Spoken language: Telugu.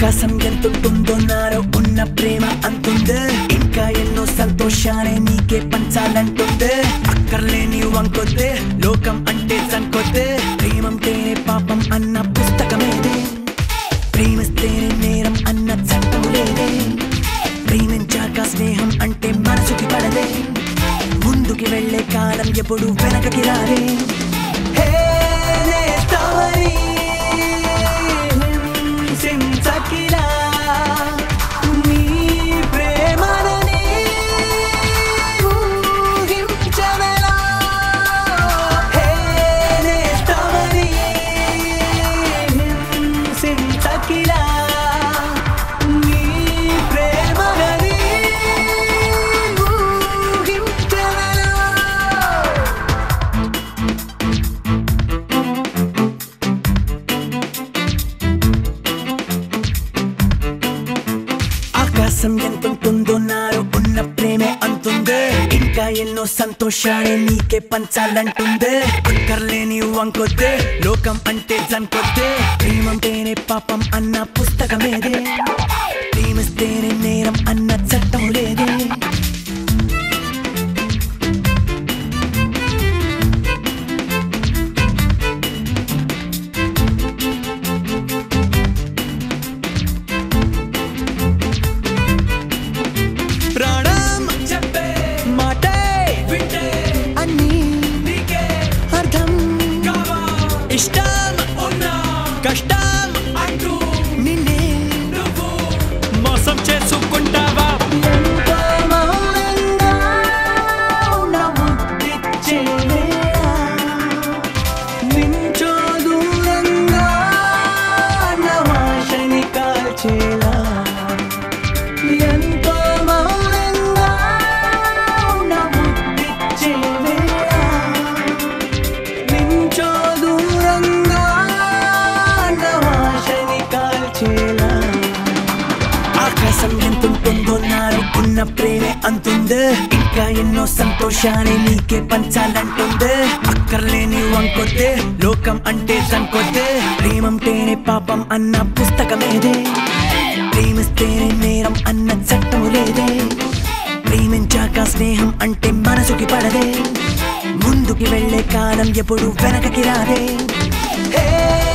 ఆకాశం ఎంతుంటుందో నాలో ఉన్న ప్రేమ అంతుంది ఇంకా ఎన్నో సంతోషాలే నీకే పంచాలంటుంది అక్కర్లేని వంకొద్దే లోకం అంటే సంకొద్దే ప్రేమంటేనే పాపం అన్న పుస్తకమేదే ప్రేమిస్తేనే నేరం అన్న చట్టం లేదే ప్రేమించాక స్నేహం అంటే మనసుకి పడదే ముందుకి వెళ్ళే కాలం ఎప్పుడు వెనకకి రాదే హే నేస్తావని హింసించకిలా నీ ప్రేమనని ఊహించవెలా హే నేస్తావని హింసించకిలా నీ ప్రేమనని ఊహించవెలా ఆకాశం ఎంతుంటుందో నాలో ఉన్న ప్రేమే అంతుంది ఇంకా ఎన్నో సంతోషాలే నీకే పంచాలంటుంది అక్కర్లేని వంకొద్దే లోకం అంటే జన్కొద్దే ప్రేమంటేనే పాపం అన్న పుస్తకమేదే ప్రేమిస్తేనే నేరం అన్న చట్టం లేదే ప్రాణం చెప్పే మాటే వింటే అన్ని నీకే అర్థం కావా ఇష్టం ఉన్నా కష్టం అంటూ నిన్నే నువ్వు మోసం చేసుకుంటావా ఎంత మౌనంగా ఉన్న ముద్దిచ్చే వేళ నించో దూరంగా నవాషని కాల్చేలా ఎంతో మౌనంగా ఉన్న ముద్దిచ్చే వేళ నించో దూరంగా నవాషని కాల్చేలా ఆకాశం ఎంతుంటుందో నాలో ఉన్న ప్రేమే అంతుంది ఇంకా ఎన్నో సంతోషాన్ని నీకే పంచాలంటుంది అక్కర్లేని వంకొద్దే లోకం అంటే సంకొద్దే ప్రేమంటేనే పాపం అన్న పుస్తకమేదే ప్రేమిస్తేనే నేరం అన్న చట్టము లేదే ప్రేమించాక స్నేహం అంటే మనసుకి పడదే ముందుకి వెళ్ళే కాలం ఎప్పుడు వెనకకి రాదే హే